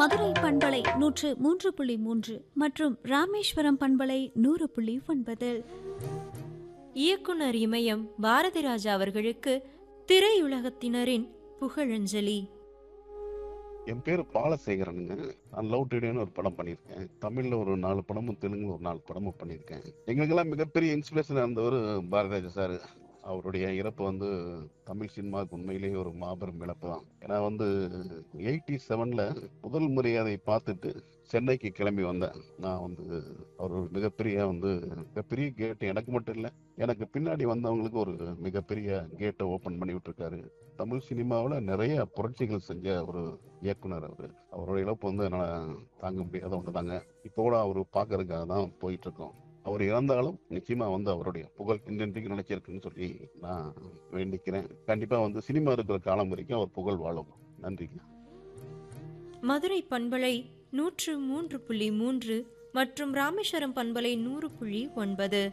மதுரை பண்பலை நூற்று மூன்று புள்ளி மூன்று மற்றும் ராமேஸ்வரம் பண்பலை நூறு புள்ளி ஒன்பதில் இயக்குனர் இமயம் பாரதிராஜா அவர்களுக்கு திரையுலகத்தினரின் புகழஞ்சலி என் பேர் பாலசேகரனுங்க நான் லவ் டுடேன்னு ஒரு படம் பண்ணியிருக்கேன் தமிழ்ல ஒரு நாலு படமும் தெலுங்குல ஒரு நாலு படமும் பண்ணியிருக்கேன் எங்களுக்கெல்லாம் மிகப்பெரிய இன்ஸ்பிரேஷன் இருந்தவர் பாரதிராஜா சார் அவருடைய இறப்பு வந்து தமிழ் சினிமாவுக்கு உண்மையிலேயே ஒரு மாபெரும் இழப்பு தான் ஏன்னா வந்து எயிட்டி செவன்ல முதல் முறை அதை பார்த்துட்டு சென்னைக்கு கிளம்பி வந்தேன் நான் வந்து அவர் ஒரு மிகப்பெரிய வந்து மிகப்பெரிய கேட் எனக்கு மட்டும் இல்லை எனக்கு பின்னாடி வந்தவங்களுக்கு ஒரு மிகப்பெரிய கேட்டை ஓபன் பண்ணி விட்டுருக்காரு தமிழ் சினிமாவில் நிறைய புரட்சிகள் செஞ்ச ஒரு இயக்குனர் அவர் அவரோட இழப்பு வந்து என்னால் தாங்க முடியாத ஒன்று தாங்க இப்போ கூட அவர் பார்க்கறதுக்காக தான் போயிட்டு இருக்கோம் அவர் இறந்தாலும் நிச்சயமா வந்து அவருடைய புகழ் இன்றைக்கு நினைச்சிருக்குன்னு சொல்லி நான் வேண்டிக்கிறேன் கண்டிப்பா வந்து சினிமா இருக்கிற காலம் வரைக்கும் அவர் புகழ் வாழும் நன்றிங்க மதுரை பண்பலை நூற்று மூன்று புள்ளி மூன்று மற்றும் ராமேஸ்வரம் பண்பலை நூறு புள்ளி ஒன்பது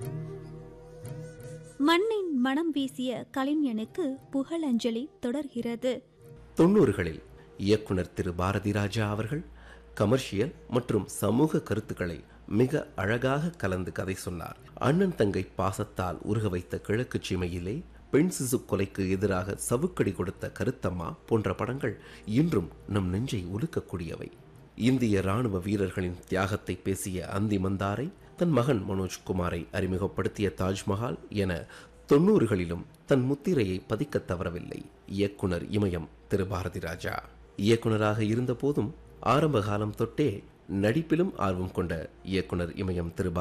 மண்ணின் மனம் வீசிய கலைஞனுக்கு புகழஞ்சலி தொடர்கிறது தொண்ணூறுகளில் இயக்குனர் திரு பாரதி ராஜா அவர்கள் கமர்ஷியல் மற்றும் சமூக கருத்துக்களை மிக அழகாக கலந்து கதை சொன்னார் அண்ணன் தங்கை பாசத்தால் உருக வைத்த கிழக்கு சீமையிலே பெண் சிசு கொலைக்கு எதிராக சவுக்கடி கொடுத்த கருத்தம்மா போன்ற படங்கள் இன்றும் நம் நெஞ்சை உலுக்கக்கூடியவை இந்திய ராணுவ வீரர்களின் தியாகத்தை பேசிய அந்தி மந்தாரை தன் மகன் மனோஜ்குமாரை அறிமுகப்படுத்திய தாஜ்மஹால் என தொண்ணூறுகளிலும் தன் முத்திரையை பதிக்கத் தவறவில்லை இயக்குனர் இமயம் திரு பாரதி ராஜா இயக்குனராக இருந்தபோதும் ஆரம்ப காலம் தொட்டே நடிப்பிலும் ஆர்வம் கொண்ட இயக்குனர் இமயம் திரு